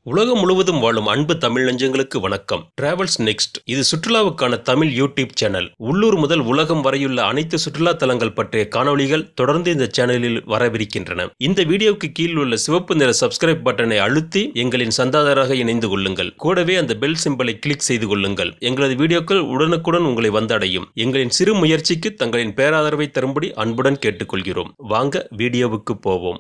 உலகம் முழுவதும் வாழும் அன்பு தமிழ் நெஞ்சங்களுக்கு வணக்கம் டிராவல்ஸ் நெக்ஸ்ட் இது சுற்றுலாவுக்கான தமிழ் யூடியூப் சேனல் உள்ளூர் முதல் உலகம் வரையுள்ள அனைத்து சுற்றுலா தலங்கள் பற்றிய காணொளிகள் தொடர்ந்து இந்த சேனலில் வரவிருக்கின்றன இந்த வீடியோவுக்கு கீழ் உள்ள சிவப்பு நிற சப்ஸ்கிரைப் பட்டனை அழுத்தி எங்களின் சந்தாதாரராக இணைந்து கொள்ளுங்கள் கூடவே அந்த பெல் சிம்பலை கிளிக் செய்து கொள்ளுங்கள் எங்களது வீடியோக்கள் உடனுக்குடன் உங்களை வந்தடையும் எங்களின் சிறு முயற்சிக்கு தங்களின் பேராதரவை தரும்படி அன்புடன் கேட்டுக்கொள்கிறோம் வாங்க வீடியோவுக்கு போவோம்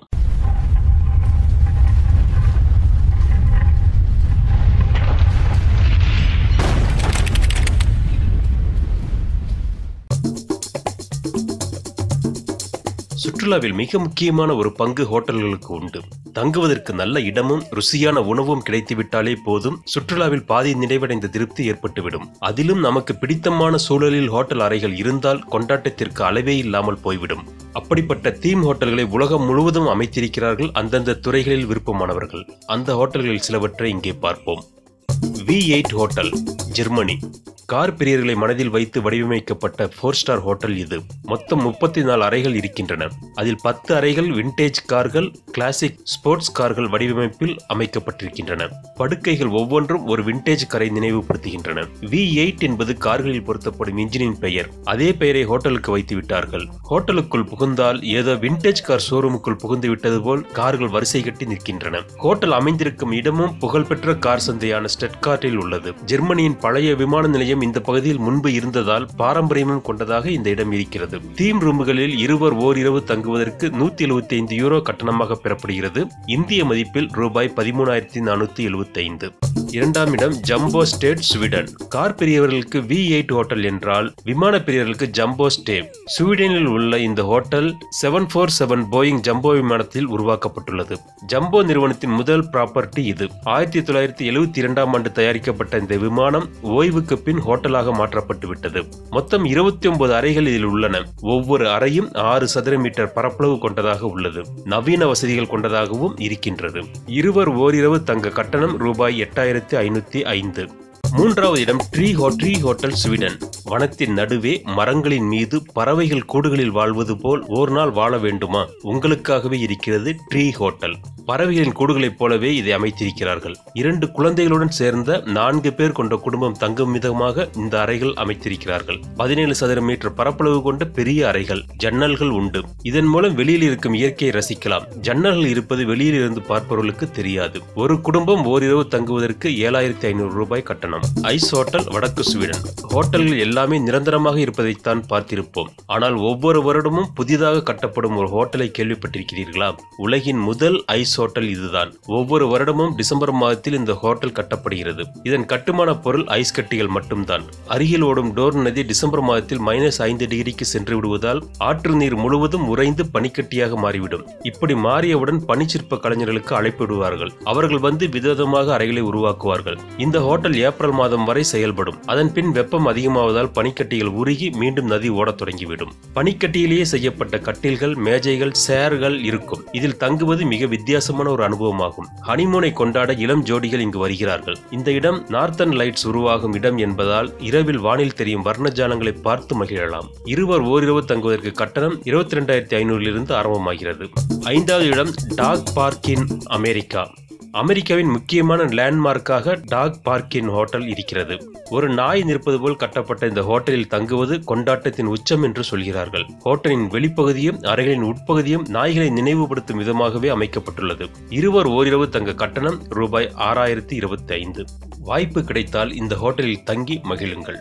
சுற்றுலாவில் மிக முக்கியமான ஒரு பங்கு ஹோட்டல்களுக்கு உண்டு தங்குவதற்கு நல்ல இடமும் ருசியான உணவும் கிடைத்துவிட்டாலே போதும் சுற்றுலாவில் பாதி நிறைவடைந்த திருப்தி ஏற்பட்டுவிடும் அதிலும் நமக்கு பிடித்தமான சூழலில் ஹோட்டல் அறைகள் இருந்தால் கொண்டாட்டத்திற்கு அளவே இல்லாமல் போய்விடும் அப்படிப்பட்ட தீம் ஹோட்டல்களை உலகம் முழுவதும் அமைத்திருக்கிறார்கள் அந்தந்த துறைகளில் விருப்பமானவர்கள் அந்த ஹோட்டல்களில் சிலவற்றை இங்கே பார்ப்போம் V eight hotel Germany car பிரியர்களை மனதில் வைத்து வடிவமைக்கப்பட்ட ஃபோர் ஸ்டார் ஹோட்டல் இது மொத்தம் முப்பத்தி நாலு அறைகள் இருக்கின்றன அதில் பத்து அறைகள் விண்டேஜ் கார்கள் கிளாசிக் ஸ்போர்ட்ஸ் கார்கள் வடிவமைப்பில் அமைக்கப்பட்டிருக்கின்றன படுக்கைகள் ஒவ்வொன்றும் ஒரு விண்டேஜ் காரை நினைவுபடுத்துகின்றன வி எயிட் என்பது கார்களில் பொருத்தப்படும் இன்ஜினின் பெயர் அதே பெயரை ஹோட்டலுக்கு வைத்து விட்டார்கள் ஹோட்டலுக்குள் புகுந்தால் ஏதோ விண்டேஜ் கார் ஷோரூமுக்குள் புகுந்து விட்டது போல் கார்கள் வரிசை கட்டி நிற்கின்றன ஹோட்டல் அமைந்திருக்கும் இடமும் புகழ்பெற்ற கார் சந்தையான ஸ்டெட்கார்ட்டில் உள்ளது ஜெர்மனியின் பழைய விமான நிலையம் இந்த பகுதியில் முன்பு இருந்ததால் பாரம்பரியமும் கொண்டதாக இந்த இடம் இருக்கிறது தீம் ரூம்களில் இருவர் ஓரிரவு தங்குவதற்கு நூத்தி எழுபத்தி ஐந்து யூரோ கட்டணமாக பெறப்படுகிறது இந்திய மதிப்பில் ரூபாய் பதிமூணாயிரத்தி நானூத்தி எழுபத்தி ஐந்து இரண்டாம் இடம் ஜம்போ ஸ்டேட் ஸ்வீடன் கார் பெரியவர்களுக்கு வி எயிட் ஹோட்டல் என்றால் விமான பெரியவர்களுக்கு ஜம்போ ஸ்டே ஸ்வீடனில் உள்ள இந்த hotel seven four seven Boeing jumbo விமானத்தில் உருவாக்கப்பட்டுள்ளது ஜம்போ நிறுவனத்தின் முதல் ப்ராப்பர்ட்டி இது ஆயிரத்தி தொள்ளாயிரத்தி எழுபத்தி இரண்டாம் ஆண்டு தயாரிக்கப்பட்ட இந்த விமானம் ஓய்வுக்கு பின் ஹோட்டலாக மாற்றப்பட்டு விட்டது மொத்தம் இருபத்தி ஒன்பது அறைகள் இதில் உள்ளன ஒவ்வொரு அறையும் ஆறு சதுர மீட்டர் பரப்பளவு கொண்டதாக உள்ளது நவீன வசதிகள் கொண்டதாகவும் இருக்கின்றது இருவர் ஓரிரவு தங்க கட்டணம் ரூபாய் எட்டாயிரத்தி ஐநூத்தி ஐந்து மூன்றாவது இடம் ட்ரீ ஹோ ட்ரீ ஹோட்டல் ஸ்வீடன் வனத்தின் நடுவே மரங்களின் மீது பறவைகள் கூடுகளில் வாழ்வது போல் ஒரு நாள் வாழ வேண்டுமா உங்களுக்காகவே இருக்கிறது ட்ரீ ஹோட்டல் பறவைகளின் கூடுகளைப் போலவே இதை அமைத்திருக்கிறார்கள் இரண்டு குழந்தைகளுடன் சேர்ந்த நான்கு பேர் கொண்ட குடும்பம் தங்கும் விதமாக இந்த அறைகள் அமைத்திருக்கிறார்கள் பதினேழு சதுர மீட்டர் பரப்பளவு கொண்ட பெரிய அறைகள் ஜன்னல்கள் உண்டு இதன் மூலம் வெளியில் இருக்கும் இயற்கையை ரசிக்கலாம் ஜன்னல்கள் இருப்பது வெளியில் இருந்து பார்ப்பவர்களுக்கு தெரியாது ஒரு குடும்பம் ஓரிரவு தங்குவதற்கு ஏழாயிரத்தி ஐநூறு ரூபாய் கட்டணம் ஐஸ் ஹோட்டல் வடக்கு ஸ்வீடன் ஹோட்டல்கள் எல்லாமே நிரந்தரமாக இருப்பதைத்தான் பார்த்திருப்போம் ஆனால் ஒவ்வொரு வருடமும் புதிதாக கட்டப்படும் ஒரு ஹோட்டலை கேள்விப்பட்டிருக்கிறீர்களா உலகின் முதல் ஐஸ் ஹோட்டல் இதுதான் ஒவ்வொரு வருடமும் டிசம்பர் மாதத்தில் இந்த ஹோட்டல் கட்டப்படுகிறது இதன் கட்டுமான பொருள் ஐஸ் கட்டிகள் மட்டும்தான் அருகில் ஓடும் டோர் நதி டிசம்பர் மாதத்தில் மைனஸ் ஐந்து டிகிரிக்கு சென்று விடுவதால் ஆற்று நீர் முழுவதும் உறைந்து பனிக்கட்டியாக மாறிவிடும் இப்படி மாறியவுடன் பனிச்சிற்ப கலைஞர்களுக்கு அழைப்பு விடுவார்கள் அவர்கள் வந்து விதவிதமாக அறைகளை உருவாக்குவார்கள் இந்த ஹோட்டல் ஏப்ரல் மாதம் வரை செயல்படும் அதன் பின் வெப்பம் அதிகமாவதால் பனிக்கட்டிகள் உருகி மீண்டும் நதி ஓடத் தொடங்கிவிடும் பனிக்கட்டியிலேயே செய்யப்பட்ட கட்டில்கள் மேஜைகள் சேர்கள் இருக்கும் இதில் தங்குவது மிக வித்தியாசமான ஒரு அனுபவமாகும் ஹனிமூனை கொண்டாட இளம் ஜோடிகள் இங்கு வருகிறார்கள் இந்த இடம் நார்த்தன் லைட்ஸ் உருவாகும் இடம் என்பதால் இரவில் வானில் தெரியும் வர்ணஜாலங்களை பார்த்து மகிழலாம் இருவர் ஓரிரவு தங்குவதற்கு கட்டணம் இருபத்தி ரெண்டாயிரத்தி ஐநூறிலிருந்து ஆரம்பமாகிறது ஐந்தாவது இடம் டாக் பார்க் இன் அமெரிக்கா அமெரிக்காவின் முக்கியமான லேண்ட்மார்க்காக டாக் பார்க்கின் ஹோட்டல் இருக்கிறது ஒரு நாய் நிற்பது போல் கட்டப்பட்ட இந்த ஹோட்டலில் தங்குவது கொண்டாட்டத்தின் உச்சம் என்று சொல்கிறார்கள் ஹோட்டலின் வெளிப்பகுதியும் அறைகளின் உட்பகுதியும் நாய்களை நினைவுபடுத்தும் விதமாகவே அமைக்கப்பட்டுள்ளது இருவர் ஓரிரவு தங்க கட்டணம் ரூபாய் ஆறாயிரத்தி இருபத்தி ஐந்து வாய்ப்பு கிடைத்தால் இந்த ஹோட்டலில் தங்கி மகிழுங்கள்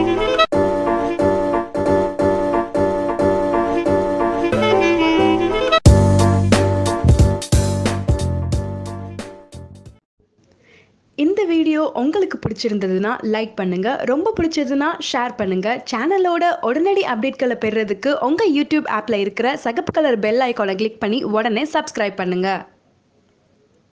இந்த வீடியோ உங்களுக்கு பிடிச்சிருந்ததுன்னா லைக் பண்ணுங்க ரொம்ப பிடிச்சதுன்னா ஷேர் பண்ணுங்க சேனலோட உடனடி அப்டேட்களை பெறுறதுக்கு உங்க யூடியூப் ஆப்ல இருக்கிற சகப்பு கலர் பெல் ஐக்கானை கிளிக் பண்ணி உடனே சப்ஸ்கிரைப் பண்ணுங்க